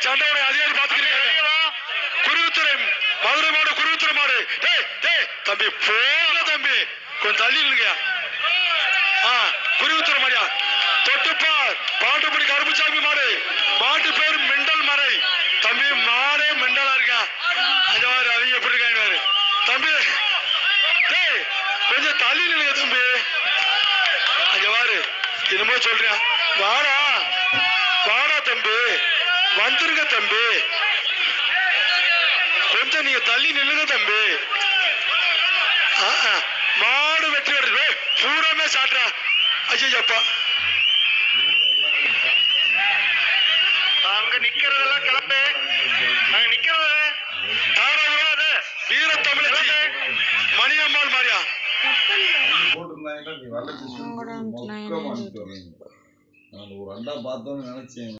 சண்டையோட அதிகாரி பாத்துக்கிறீங்க குருவித்துறை மதுரை மாடு குருவித்துறை மாடு டேய் டேய் தம்பி போக தம்பி கொஞ்சம் தள்ளி நில்லுங்க ஆ குருவித்துறை மாடியா தொட்டுப்பார் பாட்டுப்படி கருப்புசாமி மாடு மாட்டு பேர் மெண்டல் மறை தம்பி மாடே மெண்டலா இருக்கா அங்க பாரு அவங்க எப்படி இருக்காங்க பாரு தம்பி டேய் கொஞ்சம் தள்ளி நில்லுங்க தம்பி அங்க பாரு என்னமோ சொல்றேன் வாடா வாடா தம்பி வந்துருங்க தம்பி கொஞ்சம் நீங்க தள்ளி நில்லுங்க தம்பி ஆ, ஆ. மாடு வெற்றி எடுத்து பூராமே சாட்டுறா ஐயப்பா அங்க நிக்கிறதெல்லாம் கிளம்பு அங்க நிக்கிறது தாராளமா வீர தமிழச்சி மணியம்மாள் மாரியா போட்டிருந்தாங்கன்னா நீ வரல மொக்க வாங்கிட்டு வர்றீங்க நான் ஒரு அண்டா பார்த்தோன்னு நினைச்சேன்